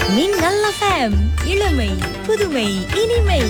மின்னல் FM இளமை புதுமை இனிமை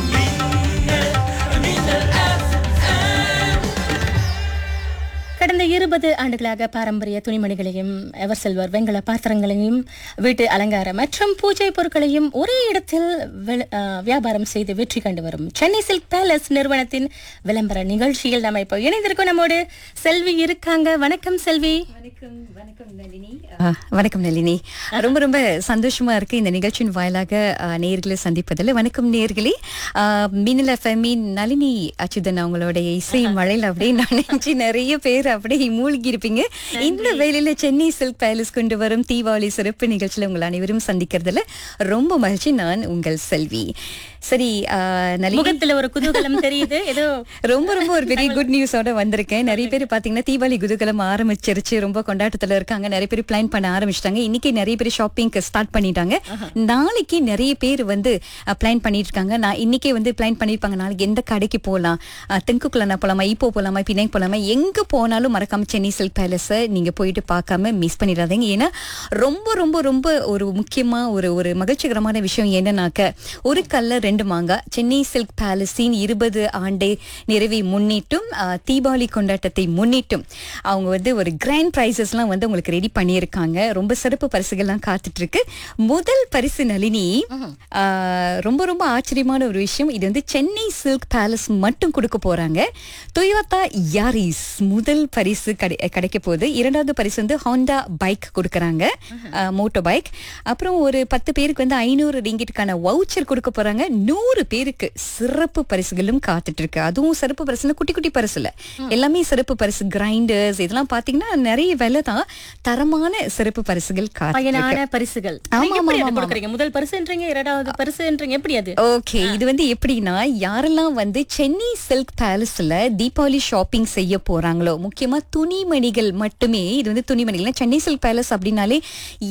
கடந்த இருபது ஆண்டுகளாக பாரம்பரிய துணிமணிகளையும் எவர் சில்வர் வெங்கல பாத்திரங்களையும் வீட்டு அலங்கார மற்றும் பூஜை பொருட்களையும் ஒரே இடத்தில் வெள- ஆ, வியாபாரம் செய்து வெற்றி கண்டு வரும் சென்னை சில்க் பேலஸ் நிறுவனத்தின் விளம்பர நிகழ்ச்சியில் நம்ம இப்போ இணைந்திருக்கோம் நம்மோடு செல்வி இருக்காங்க வணக்கம் செல்வி வணக்கம் வணக்கம் நளினி வணக்கம் நளினி ரொம்ப ரொம்ப சந்தோஷமா இருக்கு இந்த நிகழ்ச்சியின் வாயிலாக அஹ், நேயர்களை சந்திப்பதில் வணக்கம் நேயர்களே அஹ், மின்னல் எஃப்எம்மின் நளினி அச்சுதன் அவங்களுடைய இசை மழையில் அப்படியே நினைச்சு நிறைய பேர் அப்படியே மூழ்கி இருப்பீங்க இந்த வேலையில சென்னை சில்க் பேலஸ் கொண்டு வரும் தீபாவளி சிறப்பு நிகழ்ச்சியில உங்கள் அனைவரும் சந்திக்கிறதுல ரொம்ப மகிழ்ச்சி நான் உங்கள் செல்வி சரி அஹ், நளினி முகத்துல ஒரு குதூகலம் தெரியுது ஏதோ ரொம்ப ரொம்ப ஒரு பெரிய குட் நியூஸோட வந்திருக்கேன் நிறைய பேர் பாத்தீங்கன்னா தீபாவளி குதூகலம் ஆரம்பிச்சிருச்சு ரொம்ப கொண்டாட்டத்துல இருக்காங்க நிறைய பேர் பிளான் பண்ண ஆரம்பிச்சிட்டாங்க இன்னைக்கு நிறைய பேர் ஷாப்பிங்க்கு ஸ்டார்ட் பண்ணிட்டாங்க நாளைக்கு நிறைய பேர் வந்து பிளான் பண்ணிட்டு இருக்காங்க நான் இன்னைக்கே வந்து பிளான் பண்ணிருப்பாங்க நாளைக்கு எந்த கடைக்கு போகலாம் தெங்குக்குள்ள போலாமா இப்போ போலாமா பின்னாடி போலாமா எங்க போனாலும் மறக்காம சென்னை சில்க் பேலஸ நீங்க போயிட்டு பார்க்காம மிஸ் பண்ணிடாதீங்க ஏன்னா ரொம்ப ரொம்ப ரொம்ப ஒரு முக்கியமா ஒரு ஒரு மகிழ்ச்சிகரமான விஷயம் என்னன்னாக்க ஒரு கல்ல ரெண்டு மாங்காய் சென்னை சில்க் பேலஸின் இருபது ஆண்டை நிறைவை முன்னிட்டும் ஆ, தீபாவளி கொண்டாட்டத்தை முன்னிட்டும் அவங்க வந்து ஒரு கிராண்ட் ப்ரைசஸ்லாம் வந்து உங்களுக்கு ரெடி பண்ணியிருக்காங்க ரொம்ப சிறப்பு பரிசுகள்லாம் காத்துட்டு இருக்கு முதல் பரிசு நளினி ஆ, ரொம்ப ரொம்ப ஆச்சரியமான ஒரு விஷயம் இது வந்து சென்னை சில்க் பேலஸ் மட்டும் கொடுக்க போறாங்க டொயோட்டா யாரிஸ் முதல் பரிசு கிடை- கிடைக்க போகுது இரண்டாவது பரிசு வந்து ஹாண்டா பைக் கொடுக்கறாங்க மோட்டோ பைக் அப்புறம் ஒரு பத்து பேருக்கு வந்து ஐநூறு ரிங்கிட்டுக்கான வவுச்சர் கொடுக்க போறாங்க நூறு பேருக்கு சிறப்பு பரிசுகளும் காத்துட்டு இருக்கு அதுவும் சிறப்பு பரிசுல குட்டி குட்டி பரிசுல எல்லாமே சிறப்பு பரிசு கிரைண்டர்ஸ் இதெல்லாம் பாத்தீங்கன்னா நிறைய விலை தான் தரமான சிறப்பு பரிசுகள் காத்து பயனான பரிசுகள் ஆமா, நீங்க எப்படி ஆமா, அதை ஆமா. கொடுக்குறீங்க முதல் பரிசுன்றீங்க இரண்டாவது பரிசுன்றீங்க எப்படி அது ஓகே இது வந்து எப்படின்னா யாரெல்லாம் வந்து சென்னை சில்க் பேலஸ்ல தீபாவளி ஷாப்பிங் செய்ய போறாங்களோ முக்கியமா துணிமணிகள் மட்டுமே இது வந்து துணிமணிகள் சென்னை சில்க் பேலஸ் அப்படின்னாலே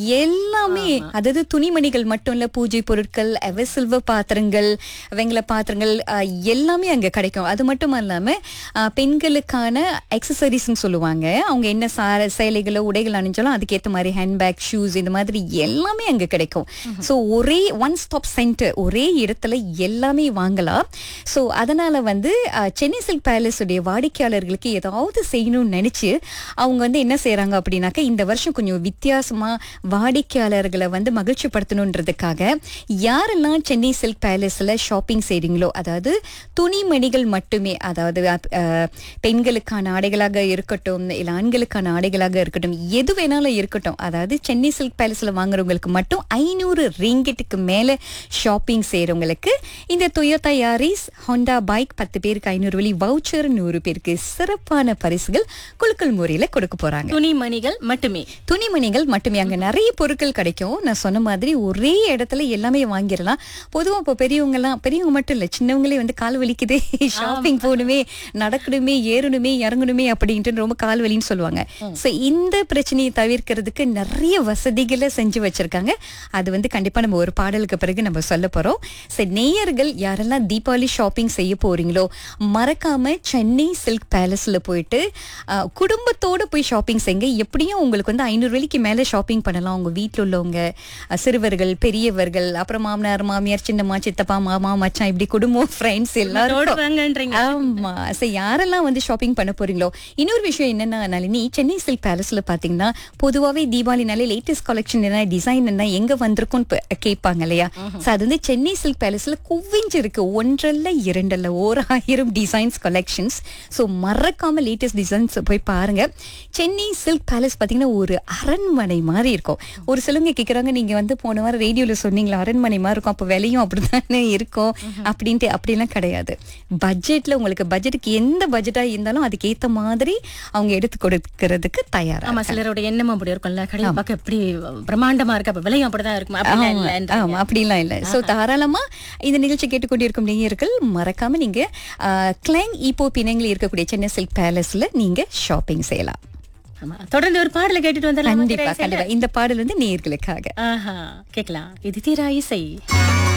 எல்லாமே அதாவது துணிமணிகள் மட்டும் இல்ல பூஜை பொருட்கள் எவர் சில்வர் பாத்திரங்கள் வெங்கல பாத்திரங்கள் அஹ், எல்லாமே அங்க கிடைக்கும் அது மட்டும் இல்லாம அஹ், பெண்களுக்கான எக்ஸசரிஸ் சொல்லுவாங்க அவங்க என்ன சார சேலைகளோ உடைகள் அணிஞ்சாலும் அதுக்கேற்ற மாதிரி ஹேண்ட்பேக் ஷூஸ் இந்த மாதிரி எல்லாமே அங்க கிடைக்கும் ஸோ ஒரே ஒன் ஸ்டாப் சென்டர் ஒரே இடத்துல எல்லாமே வாங்கலாம் ஸோ அதனால வந்து அஹ், சென்னை சில்க் பேலஸ் உடைய வாடிக்கையாளர்களுக்கு ஏதாவது செய்யணும்னு நினைச்சு அவங்க வந்து என்ன செய்றாங்க அப்படின்னாக்க இந்த வருஷம் கொஞ்சம் வித்தியாசமா வாடிக்கையாளர்களை வந்து மகிழ்ச்சி படுத்தணுன்றதுக்காக யாரெல்லாம் சென்னை சில்க் பேலஸ்ல ஷாப்பிங் செய்றீங்களோ அதாவது துணிமணிகள் மட்டுமே அதாவது அஹ், பெண்களுக்கான ஆடைகளாக இருக்கட்டும் இல்ல ஆண்களுக்கான ஆடைகளாக இருக்கட்டும் எது வேணாலும் இருக்கட்டும் அதாவது சென்னை சில்க் பேலஸ்ல வாங்குறவங்களுக்கு மட்டும் ஐநூறு ரிங்கிட்டுக்கு மேல ஷாப்பிங் செய்யறவங்களுக்கு இந்த டொயோட்டா யாரிஸ் ஹோண்டா பைக் பத்து பேருக்கு ஐநூறு வழி வவுச்சர் நூறு பேருக்கு சிறப்பான பரிசுகள் குலுக்கல் முறையில கொடுக்க போறாங்க துணிமணிகள் மட்டுமே துணிமணிகள் மட்டுமே அங்க நிறைய பொருட்கள் கிடைக்கும் நான் சொன்ன மாதிரி ஒரே இடத்துல எல்லாமே வாங்கிடலாம் பொதுவா இப்போ பெரியவங்க எல்லாம் பெரியவங்க மட்டும் இல்ல சின்னவங்களே வந்து கால் வலிக்குதே ஷாப்பிங் போகணுமே நடக்கணுமே ஏறணுமே இறங்கணுமே அப்படின்ட்டு ரொம்ப கால் வலின்னு சொல்லுவாங்க சோ இந்த பிரச்சனையை தவிர்க்கிறதுக்கு நிறைய வசதிகளை செஞ்சு வச்சிருக்காங்க அது வந்து கண்டிப்பா நம்ம ஒரு பாடலுக்கு பிறகு நம்ம சொல்ல போறோம் சரி நேயர்கள் யாரெல்லாம் தீபாவளி ஷாப்பிங் செய்ய போறீங்களோ மறக்காம சென்னை சில்க் பேலஸ்ல போயிட்டு அஹ், குடும்பத்தோட போய் ஷாப்பிங் செய்யுங்க எப்படியும் உங்களுக்கு வந்து ஐநூறு வெள்ளிக்கு மேல ஷாப்பிங் பண்ணலாம் உங்க வீட்ல உள்ளவங்க அஹ், சிறுவர்கள் பெரியவர்கள் அப்புறம் மாமனார் மாமியார் சின்னம்மா சித்தப்பா மாமா மச்சான் இப்படி குடும்பம் ஃப்ரெண்ட்ஸ் எல்லாரும் வாங்கன்றீங்க ஆமா சோ யாரெல்லாம் வந்து ஷாப்பிங் பண்ண போறீங்களோ இன்னொரு விஷயம் என்னன்னா நளினி சென்னை சில்க் பேலஸ்ல பாத்தீங்கன்னா பொதுவாவே தீபாவளினாலே லேட்டஸ்ட் கலெக்ஷன் என்ன டிசைன் என்ன எங்க வந்திருக்கும்னு ப- கேட்பாங்க இல்லையா சோ அது வந்து சென்னை சில்க் பேலஸ்ல குவிஞ்சு இருக்கு ஒன்றல்ல இரண்டல்ல ஓர் ஆயிரம் டிசைன்ஸ் கலெக்ஷன்ஸ் சோ மறக்காம லேட்டஸ்ட் டிசைன்ஸ் போய் பாருங்க சென்னை சில்க் பேலஸ் பாத்தீங்கன்னா ஒரு அரண்மனை மாதிரி இருக்கும் ஒரு சிலவங்க கேக்குறாங்க நீங்க வந்து போன வாரம் ரேடியோல சொன்னீங்களா அரண்மனை மாதிரி இருக்கும் அப்ப விலையும் அப்படித்தானே இருக்கும் அப்படின்ட்டு அப்படிலாம் கிடையாது பட்ஜெட்ல உங்களுக்கு பட்ஜெட்டுக்கு எந்த பட்ஜெட்டா இருந்தாலும் அதுக்கு ஏத்த மாதிரி அவங்க எடுத்து கொடுக்கறதுக்கு தயாரா ஆமா சிலரோட எண்ணம் அப்படி இருக்கும்ல கடையை பார்க்க எப்படி பிரம்மாண்டமா இருக்கு அப்ப விலையும் அப்படிதான் இருக்கும் அப்படிலாம் ஆமா, இல்லன்றீங்க. ஆமா அப்படிலாம் இல்ல சோ தாராளமா இந்த நிகழ்ச்சி கேட்டுக்கொண்டிருக்கும் நேயர்கள் மறக்காம நீங்க கிளாங் ஈப்போ பிணைங்களில் இருக்கக்கூடிய சென்னை சில்க் பேலஸ்ல நீங்க ஷாப்பிங் செய்யலாம் ஆமா தொடர்ந்து ஒரு பாடலை கேட்டுட்டு வந்துடலாம் கண்டிப்பா கண்டிப்பா இந்த பாடல் வந்து நேயர்களுக்காக ஆஹா கேக்கலாம் இது தீரா இசை